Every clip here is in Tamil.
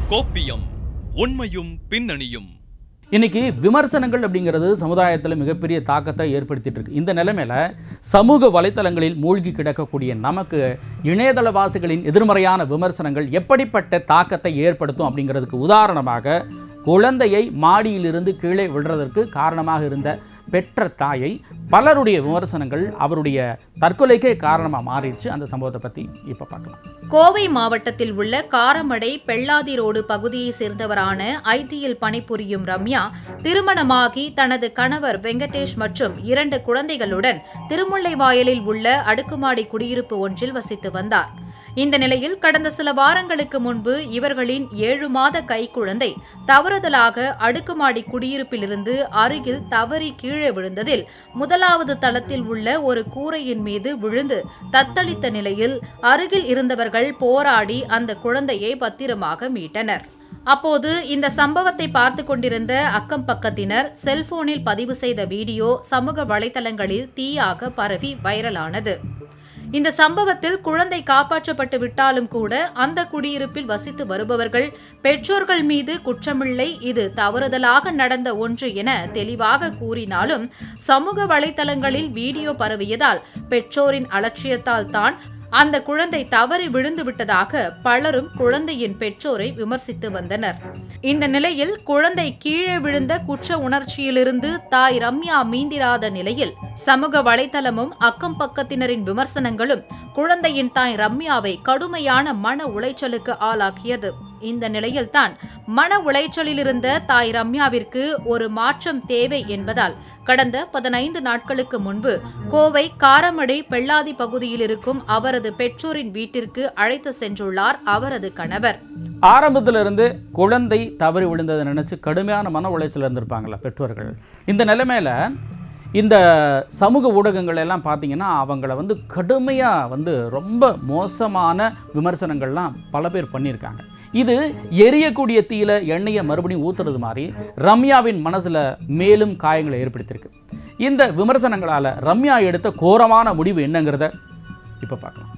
கோப்பியம் உண்மையும் பின்னணியும் இன்னைக்கு விமர்சனங்கள் அப்படிங்கிறது சமுதாயத்தில் மிகப்பெரிய தாக்கத்தை ஏற்படுத்திட்டு இருக்கு இந்த நிலைமையில சமூக வலைத்தளங்களில் மூழ்கி கிடக்கக்கூடிய நமக்கு இணையதளவாசிகளின் எதிர்மறையான விமர்சனங்கள் எப்படிப்பட்ட தாக்கத்தை ஏற்படுத்தும் அப்படிங்கிறதுக்கு உதாரணமாக குழந்தையை மாடியிலிருந்து கீழே விழுறதற்கு காரணமாக இருந்த பெற்ற தாயை பலருடைய விமர்சனங்கள் அவருடைய தற்கொலைக்கே காரணமாக மாறிடுச்சு அந்த சம்பவத்தை பற்றி இப்போ பார்க்கலாம் கோவை மாவட்டத்தில் உள்ள காரமடை பெள்ளாதி ரோடு பகுதியை சேர்ந்தவரான ஐடியில் பணிபுரியும் ரம்யா திருமணமாகி தனது கணவர் வெங்கடேஷ் மற்றும் இரண்டு குழந்தைகளுடன் திருமுல்லைவாயலில் உள்ள அடுக்குமாடி குடியிருப்பு ஒன்றில் வசித்து வந்தார் இந்த நிலையில் கடந்த சில வாரங்களுக்கு முன்பு இவர்களின் ஏழு மாத கைக்குழந்தை தவறுதலாக அடுக்குமாடி குடியிருப்பிலிருந்து அருகில் தவறி கீழே விழுந்ததில் முதலாவது தளத்தில் உள்ள ஒரு கூரையின் மீது விழுந்து தத்தளித்த நிலையில் அருகில் இருந்தவர்கள் போராடி அந்த குழந்தையை பத்திரமாக மீட்டனர் அப்போது இந்த சம்பவத்தை பார்த்து கொண்டிருந்த அக்கம் பக்கத்தினர் செல்போனில் பதிவு செய்த வீடியோ சமூக வலைதளங்களில் தீயாக பரவி வைரலானது இந்த சம்பவத்தில் குழந்தை காப்பாற்றப்பட்டு விட்டாலும் கூட அந்த குடியிருப்பில் வசித்து வருபவர்கள் பெற்றோர்கள் மீது குற்றமில்லை இது தவறுதலாக நடந்த ஒன்று என தெளிவாக கூறினாலும் சமூக வலைதளங்களில் வீடியோ பரவியதால் பெற்றோரின் அலட்சியத்தால் தான் அந்த குழந்தை தவறி விழுந்து விட்டதாக பலரும் குழந்தையின் பெற்றோரை விமர்சித்து வந்தனர் இந்த நிலையில் குழந்தை கீழே விழுந்த குற்ற உணர்ச்சியிலிருந்து தாய் ரம்யா மீண்டிராத நிலையில் சமூக வலைதளமும் அக்கம் பக்கத்தினரின் விமர்சனங்களும் குழந்தையின் தாய் ரம்யாவை கடுமையான மன உளைச்சலுக்கு ஆளாக்கியது இந்த நிலையில்தான் மன உளைச்சலில் இருந்த தாய் ரம்யாவிற்கு ஒரு மாற்றம் தேவை என்பதால் கடந்த பதினைந்து நாட்களுக்கு முன்பு கோவை காரமடை பெள்ளாதி பகுதியில் இருக்கும் அவரது பெற்றோரின் வீட்டிற்கு அழைத்து சென்றுள்ளார் அவரது கணவர் ஆரம்பத்துல இருந்து குழந்தை தவறி விழுந்ததை நினைச்சு கடுமையான மன உளைச்சல் இருந்திருப்பாங்கல்ல பெற்றோர்கள் இந்த நிலைமையில இந்த சமூக ஊடகங்கள் எல்லாம் பார்த்தீங்கன்னா அவங்கள வந்து கடுமையாக வந்து ரொம்ப மோசமான விமர்சனங்கள்லாம் பல பேர் பண்ணியிருக்காங்க இது எரியக்கூடிய தீயில எண்ணெயை மறுபடியும் ஊத்துறது மாதிரி ரம்யாவின் மனசில் மேலும் காயங்களை ஏற்படுத்தியிருக்கு இந்த விமர்சனங்களால் ரம்யா எடுத்த கோரமான முடிவு என்னங்கிறத இப்போ பார்க்கலாம்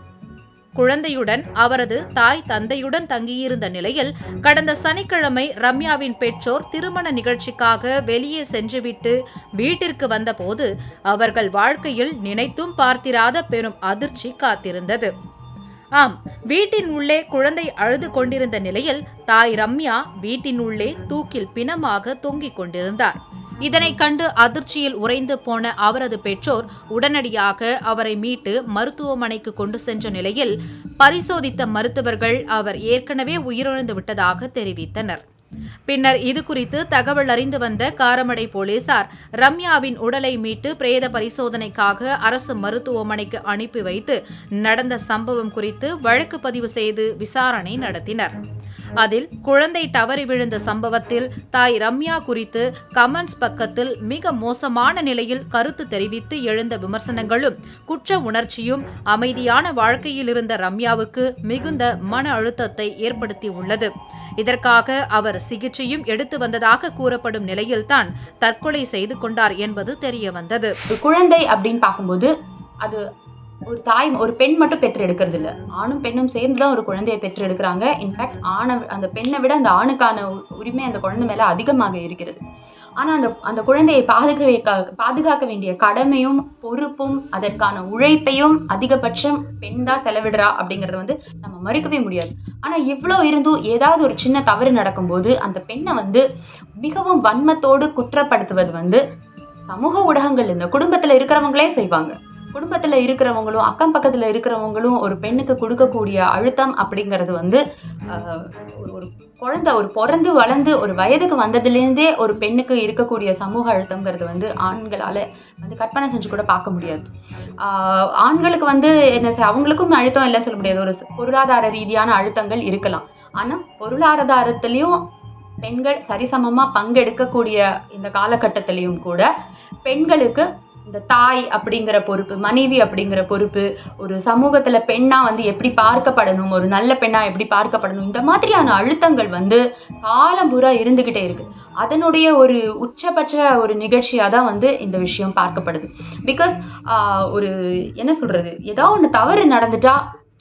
குழந்தையுடன் அவரது தாய் தந்தையுடன் தங்கியிருந்த நிலையில் கடந்த சனிக்கிழமை ரம்யாவின் பெற்றோர் திருமண நிகழ்ச்சிக்காக வெளியே சென்றுவிட்டு வீட்டிற்கு வந்தபோது அவர்கள் வாழ்க்கையில் நினைத்தும் பார்த்திராத பெரும் அதிர்ச்சி காத்திருந்தது ஆம் வீட்டின் உள்ளே குழந்தை அழுது கொண்டிருந்த நிலையில் தாய் ரம்யா வீட்டின் உள்ளே தூக்கில் பிணமாக தொங்கிக் கொண்டிருந்தார் இதனை கண்டு அதிர்ச்சியில் உறைந்து போன அவரது பெற்றோர் உடனடியாக அவரை மீட்டு மருத்துவமனைக்கு கொண்டு சென்ற நிலையில் பரிசோதித்த மருத்துவர்கள் அவர் ஏற்கனவே உயிரிழந்து விட்டதாக தெரிவித்தனர் பின்னர் இது குறித்து தகவல் அறிந்து வந்த காரமடை போலீசார் ரம்யாவின் உடலை மீட்டு பிரேத பரிசோதனைக்காக அரசு மருத்துவமனைக்கு அனுப்பி வைத்து நடந்த சம்பவம் குறித்து வழக்கு பதிவு செய்து விசாரணை நடத்தினர் அதில் குழந்தை தவறி விழுந்த சம்பவத்தில் தாய் ரம்யா குறித்து கமெண்ட்ஸ் பக்கத்தில் மிக மோசமான நிலையில் கருத்து தெரிவித்து எழுந்த விமர்சனங்களும் குற்ற உணர்ச்சியும் அமைதியான வாழ்க்கையில் இருந்த ரம்யாவுக்கு மிகுந்த மன அழுத்தத்தை ஏற்படுத்தியுள்ளது இதற்காக அவர் சிகிச்சையும் எடுத்து வந்ததாக கூறப்படும் நிலையில்தான் தற்கொலை செய்து கொண்டார் என்பது தெரிய வந்தது ஒரு குழந்தை அப்படின்னு பார்க்கும்போது அது ஒரு தாய் ஒரு பெண் மட்டும் பெற்று எடுக்கிறது இல்ல ஆணும் பெண்ணும் சேர்ந்து தான் ஒரு குழந்தையை பெற்று எடுக்கிறாங்க இன்ஃபேக்ட் ஆணை அந்த பெண்ணை விட அந்த ஆணுக்கான உ- உரிமை அந்த குழந்தை மேல அதிகமாக இருக்கிறது ஆனா அந்த அந்த குழந்தையை பாதுகா பாதுகாக்க வேண்டிய கடமையும் பொறுப்பும் அதற்கான உழைப்பையும் அதிகபட்சம் பெண் தான் செலவிடுறா அப்படிங்கறத வந்து நம்ம மறுக்கவே முடியாது ஆனா இவ்வளோ இருந்தும் ஏதாவது ஒரு சின்ன தவறு நடக்கும்போது அந்த பெண்ணை வந்து மிகவும் வன்மத்தோடு குற்றப்படுத்துவது வந்து சமூக ஊடகங்கள் இந்த குடும்பத்துல இருக்கிறவங்களே செய்வாங்க குடும்பத்துல இருக்கிறவங்களும் அக்கம் பக்கத்துல இருக்கிறவங்களும் ஒரு பெண்ணுக்கு கொடுக்கக்கூடிய அழுத்தம் அப்படிங்கிறது வந்து ஆஹ், ஒரு ஒரு குழந்தை ஒரு பிறந்து வளர்ந்து ஒரு வயதுக்கு வந்ததுலேருந்தே ஒரு பெண்ணுக்கு இருக்கக்கூடிய சமூக அழுத்தம்ங்கிறது வந்து ஆண்களால வந்து கற்பனை செஞ்சு கூட பார்க்க முடியாது ஆஹ், ஆண்களுக்கு வந்து என்ன செ- அவங்களுக்கும் அழுத்தம் இல்லைன்னு சொல்ல முடியாது ஒரு ச- பொருளாதார ரீதியான அழுத்தங்கள் இருக்கலாம் ஆனா பொருளாதாரத்திலையும் பெண்கள் சரிசமமா பங்கெடுக்கக்கூடிய இந்த காலகட்டத்திலையும் கூட பெண்களுக்கு இந்த தாய் அப்படிங்கிற பொறுப்பு மனைவி அப்படிங்கிற பொறுப்பு ஒரு சமூகத்துல பெண்ணா வந்து எப்படி பார்க்கப்படணும் ஒரு நல்ல பெண்ணா எப்படி பார்க்கப்படணும் இந்த மாதிரியான அழுத்தங்கள் வந்து காலம் பூரா இருந்துகிட்டே இருக்கு அதனுடைய ஒரு உச்சபட்ச ஒரு நிகழ்ச்சியாக தான் வந்து இந்த விஷயம் பார்க்கப்படுது பிகாஸ் ஒரு என்ன சொல்றது ஏதோ ஒன்று தவறு நடந்துட்டா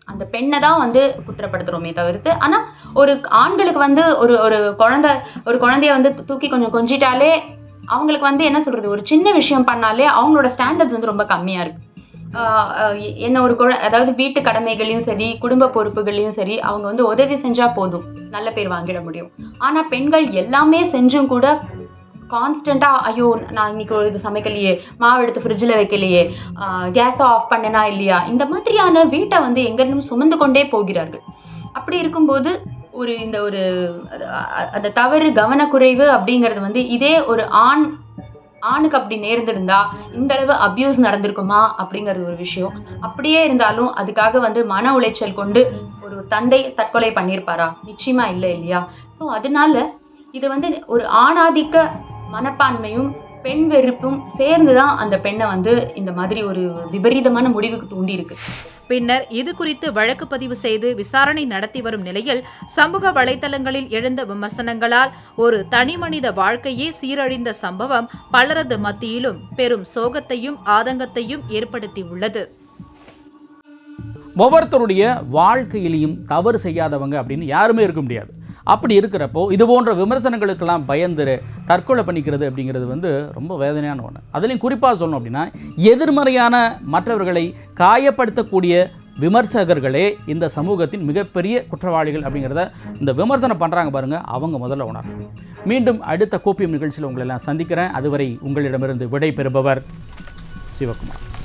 அந்த பெண்ணை தான் வந்து குற்றப்படுத்துகிறோமே தவிர்த்து ஆனால் ஒரு ஆண்களுக்கு வந்து ஒரு ஒரு குழந்தை ஒரு குழந்தைய வந்து தூக்கி கொஞ்சம் கொஞ்சிட்டாலே அவங்களுக்கு வந்து என்ன சொல்கிறது ஒரு சின்ன விஷயம் பண்ணாலே அவங்களோட ஸ்டாண்டர்ட்ஸ் வந்து ரொம்ப கம்மியாக இருக்குது என்ன ஒரு குழ அதாவது வீட்டு கடமைகளையும் சரி குடும்ப பொறுப்புகளையும் சரி அவங்க வந்து உதவி செஞ்சால் போதும் நல்ல பேர் வாங்கிட முடியும் ஆனால் பெண்கள் எல்லாமே செஞ்சும் கூட கான்ஸ்டண்ட்டாக ஐயோ நான் இன்னைக்கு ஒரு இது சமைக்கலையே மாவு எடுத்து ஃப்ரிட்ஜில் வைக்கலையே கேஸை ஆஃப் பண்ணனா இல்லையா இந்த மாதிரியான வீட்டை வந்து எங்கேருந்தும் சுமந்து கொண்டே போகிறார்கள் அப்படி இருக்கும்போது ஒரு இந்த ஒரு அது- அ- அந்த தவறு கவனக்குறைவு அப்படிங்கிறது வந்து இதே ஒரு ஆண் ஆணுக்கு அப்படி நேர்ந்திருந்தா இந்த அளவு அபியூஸ் நடந்திருக்குமா அப்படிங்கிறது ஒரு விஷயம் அப்படியே இருந்தாலும் அதுக்காக வந்து மன உளைச்சல் கொண்டு ஒரு தந்தை தற்கொலை பண்ணியிருப்பாரா நிச்சயமா இல்லை இல்லையா ஸோ அதனால இது வந்து ஒரு ஆணாதிக்க மனப்பான்மையும் பெண் வெறுப்பும் சேர்ந்து தான் அந்த பெண்ணை வந்து இந்த மாதிரி ஒரு விபரீதமான முடிவுக்கு தூண்டி இருக்கு பின்னர் இது குறித்து வழக்கு பதிவு செய்து விசாரணை நடத்தி வரும் நிலையில் சமூக வலைதளங்களில் எழுந்த விமர்சனங்களால் ஒரு தனிமனித வாழ்க்கையே சீரழிந்த சம்பவம் பலரது மத்தியிலும் பெரும் சோகத்தையும் ஆதங்கத்தையும் ஏற்படுத்தியுள்ளது ஒவ்வொருத்தருடைய வாழ்க்கையிலையும் தவறு செய்யாதவங்க அப்படின்னு யாருமே இருக்க முடியாது அப்படி இருக்கிறப்போ இது போன்ற விமர்சனங்களுக்கெல்லாம் பயந்து தற்கொலை பண்ணிக்கிறது அப்படிங்கிறது வந்து ரொம்ப வேதனையான ஒன்று அதுலேயும் குறிப்பாக சொல்லணும் அப்படின்னா எதிர்மறையான மற்றவர்களை காயப்படுத்தக்கூடிய விமர்சகர்களே இந்த சமூகத்தின் மிகப்பெரிய குற்றவாளிகள் அப்படிங்கிறத இந்த விமர்சனம் பண்ணுறாங்க பாருங்கள் அவங்க முதல்ல உணரணும் மீண்டும் அடுத்த கோப்பியம் நிகழ்ச்சியில் உங்களை எல்லாம் சந்திக்கிறேன் அதுவரை உங்களிடமிருந்து விடை பெறுபவர் சிவகுமார்